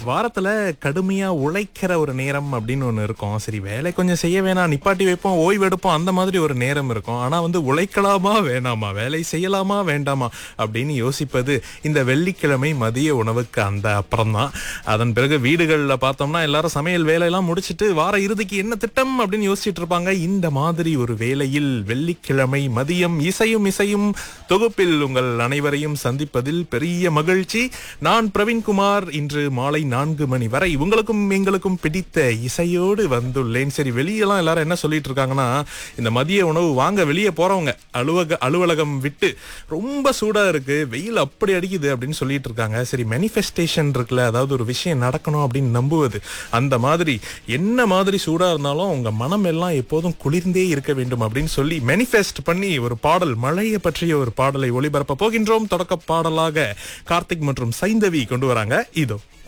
வாரத்துல கடுமையா உழைக்கிற ஒரு நேரம் அப்படின்னு ஒண்ணு இருக்கும் சரி வேலை கொஞ்சம் செய்ய வேணாம் நிப்பாட்டி வைப்போம் ஓய்வு எடுப்போம் அந்த மாதிரி ஒரு நேரம் இருக்கும் ஆனா வந்து உழைக்கலாமா வேணாமா வேலை செய்யலாமா வேண்டாமா அப்படின்னு யோசிப்பது இந்த வெள்ளிக்கிழமை மதிய உணவுக்கு அந்த அப்புறம் தான் அதன் பிறகு வீடுகளில் பார்த்தோம்னா எல்லாரும் சமையல் வேலையெல்லாம் முடிச்சிட்டு வார இறுதிக்கு என்ன திட்டம் அப்படின்னு யோசிச்சுட்டு இருப்பாங்க இந்த மாதிரி ஒரு வேளையில் வெள்ளிக்கிழமை மதியம் இசையும் இசையும் தொகுப்பில் உங்கள் அனைவரையும் சந்திப்பதில் பெரிய மகிழ்ச்சி நான் பிரவீன்குமார் இன்று மாலை நான்கு மணி வரை உங்களுக்கும் எங்களுக்கும் பிடித்த இசையோடு வந்துள்ளேன் சரி வெளியெல்லாம் எல்லாரும் என்ன சொல்லிட்டு இருக்காங்கன்னா இந்த மதிய உணவு வாங்க வெளியே போறவங்க அலுவலக அலுவலகம் விட்டு ரொம்ப சூடா இருக்கு வெயில் அப்படி அடிக்குது அப்படின்னு சொல்லிட்டு இருக்காங்க சரி மேனிஃபெஸ்டேஷன் இருக்குல்ல அதாவது ஒரு விஷயம் நடக்கணும் அப்படின்னு நம்புவது அந்த மாதிரி என்ன மாதிரி சூடா இருந்தாலும் உங்க மனம் எல்லாம் எப்போதும் குளிர்ந்தே இருக்க வேண்டும் அப்படின்னு சொல்லி மேனிஃபெஸ்ட் பண்ணி ஒரு பாடல் மழையை பற்றிய ஒரு பாடலை ஒளிபரப்ப போகின்றோம் தொடக்க பாடலாக கார்த்திக் மற்றும் சைந்தவி கொண்டு வராங்க இதோ